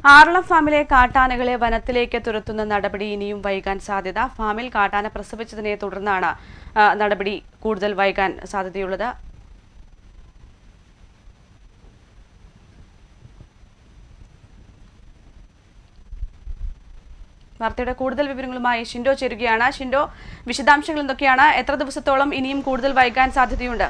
ആറളം ഫാമിലെ കാട്ടാനകളെ വനത്തിലേക്ക് തുരത്തുന്ന നടപടി ഇനിയും വൈകാൻ സാധ്യത ഫാമിൽ കാട്ടാന പ്രസവിച്ചതിനെ തുടർന്നാണ് ആ, നടപടി കൂടുതൽ വൈകാൻ സാധ്യതയുള്ളത് വാർത്തയുടെ കൂടുതൽ വിവരങ്ങളുമായി ഷിൻഡോ ചേരുകയാണ് ഷിൻഡോ വിശദാംശങ്ങൾ എന്തൊക്കെയാണ് എത്ര ദിവസത്തോളം ഇനിയും കൂടുതൽ വൈകാൻ സാധ്യതയുണ്ട്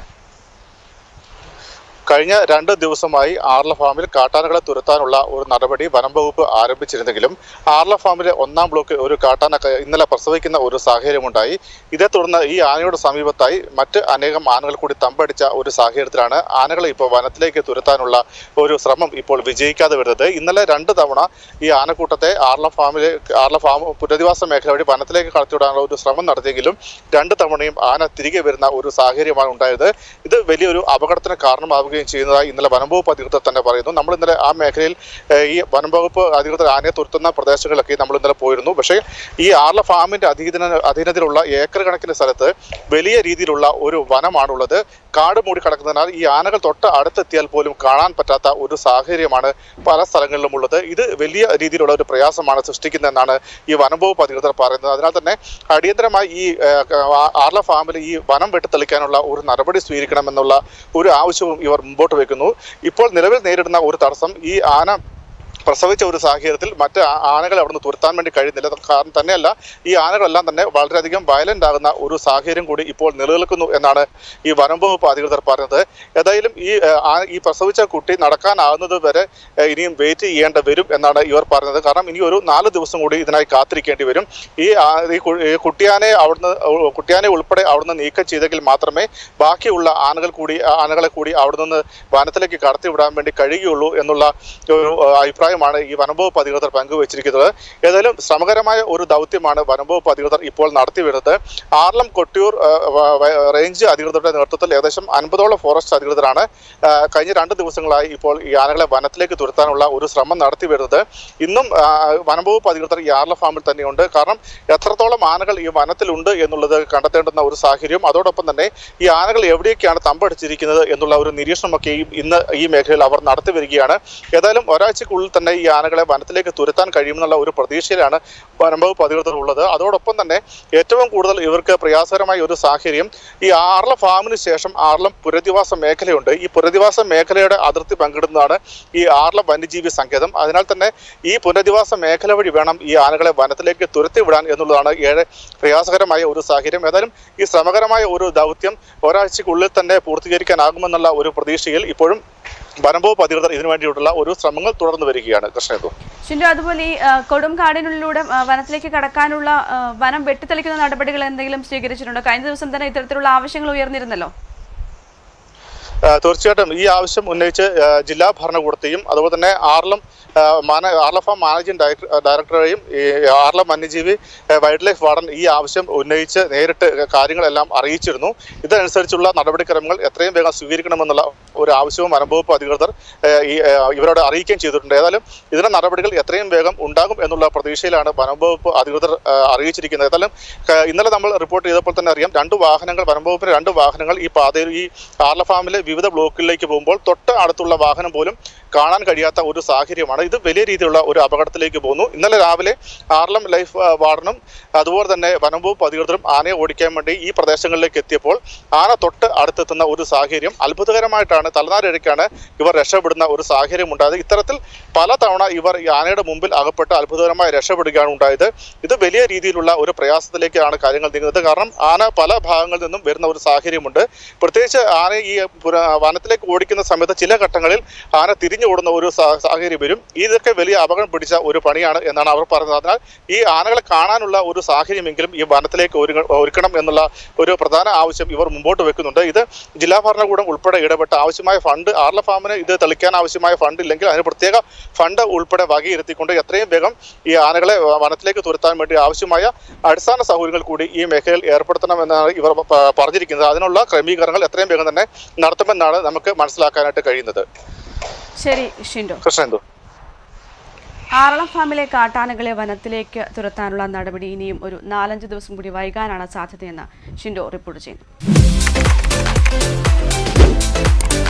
കഴിഞ്ഞ രണ്ട് ദിവസമായി ആർല ഫാമിൽ കാട്ടാനകളെ തുരത്താനുള്ള ഒരു നടപടി വനം വകുപ്പ് ആരംഭിച്ചിരുന്നെങ്കിലും ആർല ഫാമിലെ ഒന്നാം ബ്ലോക്കിൽ ഒരു കാട്ടാന ക- ഇന്നലെ പ്രസവിക്കുന്ന ഒരു സാഹചര്യമുണ്ടായി ഇതേ തുടർന്ന് ഈ ആനയുടെ സമീപത്തായി മറ്റ് അനേകം ആനകൾ കൂടി തമ്പടിച്ച ഒരു സാഹചര്യത്തിലാണ് ആനകളെ ഇപ്പോൾ വനത്തിലേക്ക് തുരത്താനുള്ള ഒരു ശ്രമം ഇപ്പോൾ വിജയിക്കാതെ വരുന്നത് ഇന്നലെ രണ്ട് തവണ ഈ ആനക്കൂട്ടത്തെ ആർല ഫാമിലെ ആർല ഫാം പുനരധിവാസ മേഖല വഴി വനത്തിലേക്ക് കടത്തിവിടാനുള്ള ഒരു ശ്രമം നടത്തിയെങ്കിലും രണ്ട് തവണയും ആന തിരികെ വരുന്ന ഒരു സാഹചര്യമാണ് ഉണ്ടായത് ഇത് വലിയൊരു അപകടത്തിന് കാരണമാവുകയും ചെയ്യുന്നതായി ഇന്നലെ വനംവകുപ്പ് അധികൃതർ തന്നെ പറയുന്നു നമ്മൾ ഇന്നലെ ആ മേഖലയിൽ ഏഹ്, ഈ വനംവകുപ്പ് അധികൃതർ ആനയെ തുരത്തുന്ന പ്രദേശങ്ങളിലൊക്കെ നമ്മൾ ഇന്നലെ പോയിരുന്നു പക്ഷേ ഈ ആർല ഫാമിന്റെ അധീന അധീനതയിലുള്ള ഏക്കർ കണക്കിന് സ്ഥലത്ത് വലിയ രീതിയിലുള്ള ഒരു വനമാണുള്ളത് കാട് മൂടി കിടക്കുന്നതിനാൽ ഈ ആനകൾ തൊട്ട് അടുത്തെത്തിയാൽ പോലും കാണാൻ പറ്റാത്ത ഒരു സാഹചര്യമാണ് പല സ്ഥലങ്ങളിലും ഉള്ളത് ഇത് വലിയ രീതിയിലുള്ള ഒരു പ്രയാസമാണ് സൃഷ്ടിക്കുന്നതെന്നാണ് ഈ വനംവകുപ്പ് അധികൃതർ പറയുന്നത് അതിനാൽ തന്നെ അടിയന്തരമായി ഈ ഏഹ്, ആ- ആർല ഫാമിൽ ഈ വനം വെട്ടിത്തെളിക്കാനുള്ള ഒരു നടപടി സ്വീകരിക്കണമെന്നുള്ള ഒരു ആവശ്യവും ഇവർ മുമ്പോട്ട് വയ്ക്കുന്നു ഇപ്പോൾ നിലവിൽ നേരിടുന്ന ഒരു തടസ്സം ഈ ആന പ്രസവിച്ച ഒരു സാഹചര്യത്തിൽ മറ്റ് ആ- ആനകളെ അവിടുന്ന് തുരത്താൻ വേണ്ടി കഴിയുന്നില്ല കാരണം തന്നെയല്ല ഈ ആനകളെല്ലാം തന്നെ വളരെയധികം വയലന്റ് ആകുന്ന ഒരു സാഹചര്യം കൂടി ഇപ്പോൾ നിലനിൽക്കുന്നു എന്നാണ് ഈ വനം വകുപ്പ് അധികൃതർ പറഞ്ഞത് ഏതായാലും ഈ ഏഹ്, ആ- ഈ പ്രസവിച്ച കുട്ടി നടക്കാനാകുന്നത് വരെ ഏഹ്, ഇനിയും വെയിറ്റ് ചെയ്യേണ്ട വരും എന്നാണ് ഇവർ പറഞ്ഞത് കാരണം ഇനി ഒരു നാല് ദിവസം കൂടി ഇതിനായി കാത്തിരിക്കേണ്ടി വരും ഈ ആ- ഈ കു- ഈ കുട്ടിയാനെ അവിടുന്ന് ഉ- കുട്ടിയാനെ ഉൾപ്പെടെ അവിടുന്ന് നീക്കം ചെയ്തെങ്കിൽ മാത്രമേ ബാക്കിയുള്ള ആനകൾ കൂടി ആനകളെ കൂടി അവിടെ നിന്ന് വനത്തിലേക്ക് കടത്തിവിടാൻ വേണ്ടി കഴിയുകയുള്ളൂ എന്നുള്ള ഒരു ആ, അഭിപ്രായമാണ് ഈ വനംവകുപ്പ് അധികൃതർ പങ്കുവച്ചിരിക്കുന്നത് ഏതായാലും ശ്രമകരമായ ഒരു ദൗത്യമാണ് വനംവകുപ്പ് അധികൃതർ ഇപ്പോൾ നടത്തി വരുന്നത് ആർലം കൊട്ടിയൂർ ആ, വ- വ- റേഞ്ച് അധികൃതരുടെ നേതൃത്വത്തിൽ ഏകദേശം അൻപതോളം ഫോറസ്റ്റ് അധികൃതരാണ് ആ, കഴിഞ്ഞ രണ്ട് ദിവസങ്ങളായി ഇപ്പോൾ ഈ ആനകളെ വനത്തിലേക്ക് തുരത്താനുള്ള ഒരു ശ്രമം നടത്തി വരുന്നത് ഇന്നും ആ, വനംവകുപ്പ് അധികൃതർ ഈ ആർല ഫാമിൽ തന്നെയുണ്ട് കാരണം എത്രത്തോളം ആനകൾ ഈ വനത്തിലുണ്ട് എന്നുള്ളത് കണ്ടെത്തേണ്ടുന്ന ഒരു സാഹചര്യം അതോടൊപ്പം തന്നെ ഈ ആനകൾ എവിടെയൊക്കെയാണ് തമ്പടിച്ചിരിക്കുന്നത് എന്നുള്ള ഒരു നിരീക്ഷണമൊക്കെയും ഇന്ന് ഈ മേഖലയിൽ അവർ നടത്തി വരികയാണ് ഏതായാലും ഒരാഴ്ചക്കുള്ളിൽ തന്നെ ഈ ആനകളെ വനത്തിലേക്ക് തുരത്താൻ കഴിയുമെന്നുള്ള ഒരു പ്രതീക്ഷയിലാണ് വനംവകുപ്പ് അധികൃതർ ഉള്ളത് അതോടൊപ്പം തന്നെ ഏറ്റവും കൂടുതൽ ഇവർക്ക് പ്രയാസകരമായ ഒരു സാഹചര്യം ഈ ആർല ഫാമിന് ശേഷം ആർലം പുനരധിവാസ മേഖലയുണ്ട് ഈ പുനരധിവാസ മേഖലയുടെ അതിർത്തി പങ്കിടുന്നതാണ് ഈ ആർല വന്യജീവി സങ്കേതം അതിനാൽ തന്നെ ഈ പുനരധിവാസ മേഖല വഴി വേണം ഈ ആനകളെ വനത്തിലേക്ക് തുരത്തിവിടാൻ എന്നുള്ളതാണ് ഏറെ പ്രയാസകരമായ ഒരു സാഹചര്യം ഏതായാലും ഈ ശ്രമകരമായ ഒരു ദൗത്യം ഒരാഴ്ചക്കുള്ളിൽ തന്നെ പൂർത്തീകരിക്കാനാകുമെന്നുള്ള ഒരു പ്രതീക്ഷയിൽ ഇപ്പോഴും വനംവകുപ്പ് അധികൃതർ ഇതിനു വേണ്ടിയിട്ടുള്ള ഒരു ശ്രമങ്ങൾ തുടർന്നു വരികയാണ് കൃഷ്ണേതു ഷിൻഡോ അതുപോലെ ഈ ആ, കൊടും കാടിനുള്ളിലൂടെ ആ, വനത്തിലേക്ക് കടക്കാനുള്ള ആ, വനം വെട്ടിത്തെളിക്കുന്ന നടപടികൾ എന്തെങ്കിലും സ്വീകരിച്ചിട്ടുണ്ടോ കഴിഞ്ഞ ദിവസം തന്നെ ഇത്തരത്തിലുള്ള ആവശ്യങ്ങൾ ഉയർന്നിരുന്നല്ലോ ആ, തീർച്ചയായിട്ടും ഈ ആവശ്യം ഉന്നയിച്ച് ആ, ജില്ലാ ഭരണകൂടത്തെയും അതുപോലെ തന്നെ ആർലം ആ, മാന ആർല ഫാം മാനേജിംഗ് ഡയറക്ടർ ഡയറക്ടറെയും ഈ ആർലം വന്യജീവി ആ, വൈൽഡ് ലൈഫ് വാർഡൻ ഈ ആവശ്യം ഉന്നയിച്ച് നേരിട്ട് കാര്യങ്ങളെല്ലാം അറിയിച്ചിരുന്നു ഇതനുസരിച്ചുള്ള നടപടിക്രമങ്ങൾ എത്രയും വേഗം സ്വീകരിക്കണമെന്നുള്ള ഒരു ആവശ്യവും വനംവകുപ്പ് അധികൃതർ ആ, ഈ ആ, ഇവരോട് അറിയിക്കുകയും ചെയ്തിട്ടുണ്ട് ഏതായാലും ഇതിന്റെ നടപടികൾ എത്രയും വേഗം ഉണ്ടാകും എന്നുള്ള പ്രതീക്ഷയിലാണ് വനംവകുപ്പ് അധികൃതർ ആ, അറിയിച്ചിരിക്കുന്നത് ഏതായാലും ക- ഇന്നലെ നമ്മൾ റിപ്പോർട്ട് ചെയ്തപ്പോൾ തന്നെ അറിയാം രണ്ട് വാഹനങ്ങൾ വനംവകുപ്പിന്റെ രണ്ട് വാഹനങ്ങൾ ഈ പാതയിൽ ഈ ആർല ഫാമിലെ വിവിധ ബ്ലോക്കുകളിലേക്ക് പോകുമ്പോൾ തൊട്ട് അടുത്തുള്ള വാഹനം പോലും കാണാൻ കഴിയാത്ത ഒരു സാഹചര്യമാണ് ഇത് വലിയ രീതിയിലുള്ള ഒരു അപകടത്തിലേക്ക് പോകുന്നു ഇന്നലെ രാവിലെ ആർലം ലൈഫ് ആ, വാർഡനും അതുപോലെ തന്നെ വനംവകുപ്പ് അധികൃതരും ആനയെ ഓടിക്കാൻ വേണ്ടി ഈ പ്രദേശങ്ങളിലേക്ക് എത്തിയപ്പോൾ ആന തൊട്ട് അടുത്തെത്തുന്ന ഒരു സാഹചര്യം അത്ഭുതകരമായിട്ടാണ് തലനാരിഴയ്ക്കാണ് ഇവർ രക്ഷപ്പെടുന്ന ഒരു സാഹചര്യം ഉണ്ടായത് ഇത്തരത്തിൽ പലതവണ ഇവർ ഈ ആനയുടെ മുമ്പിൽ അകപ്പെട്ട് അത്ഭുതകരമായി രക്ഷപ്പെടുകയാണ് ഉണ്ടായത് ഇത് വലിയ രീതിയിലുള്ള ഒരു പ്രയാസത്തിലേക്കാണ് കാര്യങ്ങൾ നീങ്ങുന്നത് കാരണം ആന പല ഭാഗങ്ങളിൽ നിന്നും വരുന്ന ഒരു സാഹചര്യമുണ്ട് പ്രത്യേകിച്ച് ആന ഈ പുര- വനത്തിലേക്ക് ഓടിക്കുന്ന സമയത്ത് ചില ഘട്ടങ്ങളിൽ ആന തിരിഞ്ഞു ഓടുന്ന ഒരു സാ- സാഹചര്യം വരും ഇതൊക്കെ വലിയ അപകടം പിടിച്ച ഒരു പണിയാണ് എന്നാണ് അവർ പറയുന്നത് അതിനാൽ ഈ ആനകളെ കാണാനുള്ള ഒരു സാഹചര്യമെങ്കിലും ഈ വനത്തിലേക്ക് ഒരുങ്ങ- ഒരുക്കണം എന്നുള്ള ഒരു പ്രധാന ആവശ്യം ഇവർ മുമ്പോട്ട് വെക്കുന്നുണ്ട് ഇത് ജില്ലാ ഭരണകൂടം ഉൾപ്പെടെ ഇടപെട്ട് ആവശ്യമായ ഫണ്ട് ആർല ഫാമിന് ഇത് തെളിക്കാൻ ആവശ്യമായ ഫണ്ട് ഇല്ലെങ്കിൽ അതിന് പ്രത്യേക ഫണ്ട് ഉൾപ്പെടെ വകയിരുത്തിക്കൊണ്ട് എത്രയും വേഗം ഈ ആനകളെ വനത്തിലേക്ക് തുരത്താൻ വേണ്ടി ആവശ്യമായ അടിസ്ഥാന സൗകര്യങ്ങൾ കൂടി ഈ മേഖലയിൽ ഏർപ്പെടുത്തണമെന്നാണ് ഇവർ പ- പറഞ്ഞിരിക്കുന്നത് അതിനുള്ള ക്രമീകരണങ്ങൾ എത്രയും വേഗം തന്നെ നടത്തുമെന്നാണ് നമുക്ക് മനസ്സിലാക്കാനായിട്ട് കഴിയുന്നത് ശരി ഷിൻഡോ കൃഷ്ണന്തു ആറളം ഫാമിലെ കാട്ടാനകളെ വനത്തിലേക്ക് തുരത്താനുള്ള നടപടി ഇനിയും ഒരു നാലഞ്ച് ദിവസം കൂടി വൈകാനാണ് സാധ്യതയെന്ന് ഷിൻഡോ റിപ്പോർട്ട് ചെയ്യുന്നു